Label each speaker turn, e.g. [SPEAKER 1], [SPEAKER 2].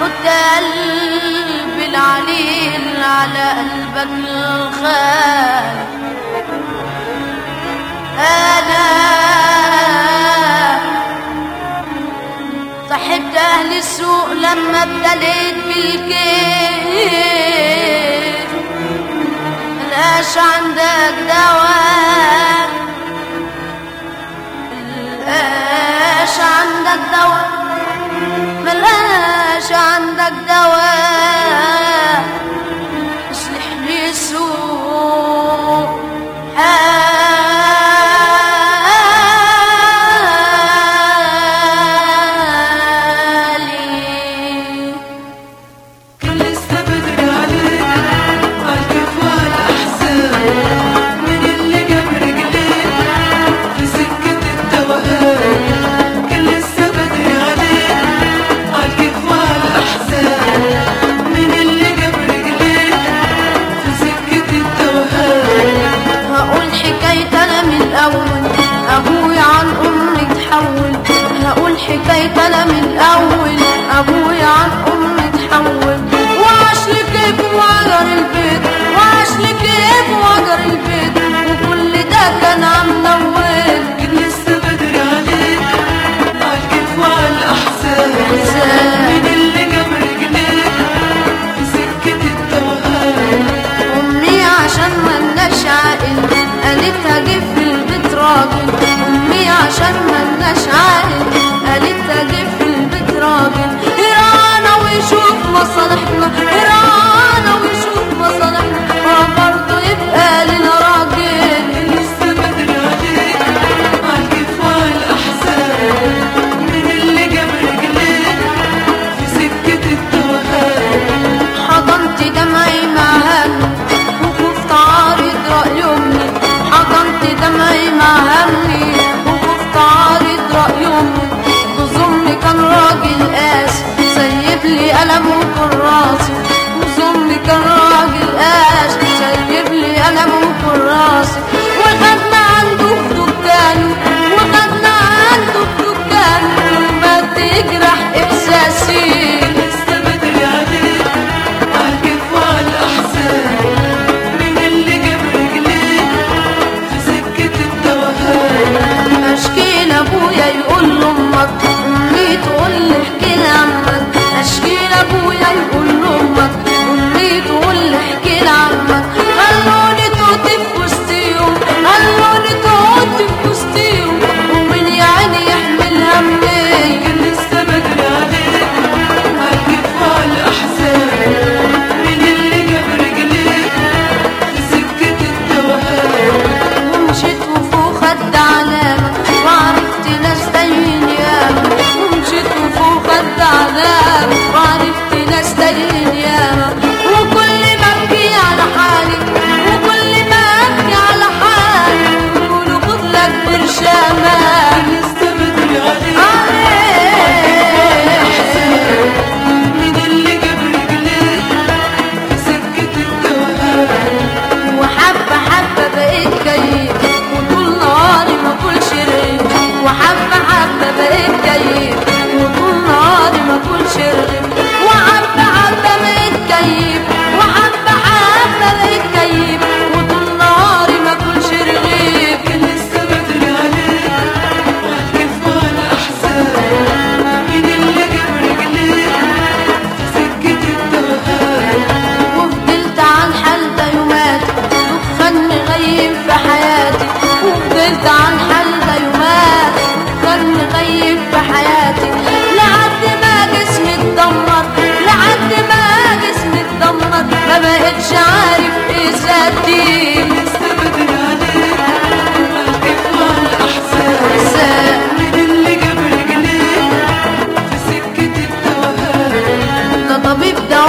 [SPEAKER 1] حط قلبي العليل على قلبك الخال انا صحبت اهل السوق لما ابتليت بالكيف ملقاش عندك دواء ملقاش عندك دواء ملقاش عندك دواء اصلح لي سوء حالي
[SPEAKER 2] كان لسه بدري عليك عالكيف والأحزان من اللي جاب رجليك في سكة التوهان كان لسه بدري عليك عالكيف والأحزان من اللي جاب رجليك في سكة التوهان
[SPEAKER 1] هقول حكاية أنا من الأول أبويا عن أمي تحول هقول حكاية أنا من الأول أبويا عن أمي تحول وعاش لي كيف وأجر البيت وعاش لي كيف وأجر البيت وكل ده كان عم نول
[SPEAKER 2] كان لسه بدري عليك عالكيف والأحزان من اللي جاب رجليك في سكة التوهان
[SPEAKER 1] أمي عشان ملناش عاقل قالت هجيب في البيت راجل أمي عشان ملناش عاقل قالت هجيب في البيت راجل هرانا ويشوف مصالحنا هرانا ويشوف مصالحنا وبرضه يبقى لنا راجل
[SPEAKER 2] لسه بدري عليك عالكيف والأحزان من اللي جاب رجليك في سكة التوهان
[SPEAKER 1] حضنت دمعي مع همي وخفت عارض رأي أمي حضنت دمعي مع همي وخفت عارض رأي أمي جوز أمي كان راجل قاسي سيب لي قلم وكراسي جوز أمي كان راجل قاسي سيب لي قلم وكراسي وخدنا عنده في دكانه وخدنا عنده في دكانه ما تجرح إحساسي
[SPEAKER 2] لسه بدري عليك عالكيف والأحزان من اللي جاب رجليك في سكة التوهان
[SPEAKER 1] اشكي لابويا يقول لامك امي تقول لي احكي لعمك اشكي لابويا يقول لامك امي تقول لي احكي لعمك خلوني توت في وسطيهم خلوني توت في وسطيهم ومن يا عيني يحمل همي
[SPEAKER 2] كان لسه بدري عليك عالكيف والأحزان من اللي جاب رجليك في سكة التوهان
[SPEAKER 1] ومشيت وفوق خد علامة وعرفت ناس تانيين ياما ومشيت وفوق خد علامة وعرفت ناس تانيين ياما وكل ما ابكي على حالي وكل ما ابكي على حالي يقولوا خد لك برشامة
[SPEAKER 2] لسه بدري عليك
[SPEAKER 1] عليك
[SPEAKER 2] من اللي جاب رجليك في سكة التوهان
[SPEAKER 1] وحبة حبة بقيت كيف وطول نهاري ما كلش رغيف وحبة حبة بقيت كيف وطول نهاري ما كلش رغيف وحبة حبة بقيت كيف وحبة حبة بقيت كيف وطول نهاري ما كلش رغيف
[SPEAKER 2] كان لسه بدري عليك عالكيف والأحزان من اللي جاب رجليك في سكة التوهان
[SPEAKER 1] وفضلت عن حال ده يومات دخان مغيب في حياتي وفضلت عن حال ده يومات دخان مغيب في حياتي لحد ما جسمي اتدمر لحد ما جسمي اتدمر ما بقتش عارف ايه ذاتي
[SPEAKER 2] لسه بدري عليك عالكيف والأحزان من اللي جاب رجليك في سكة التوهان
[SPEAKER 1] ده طبيب ده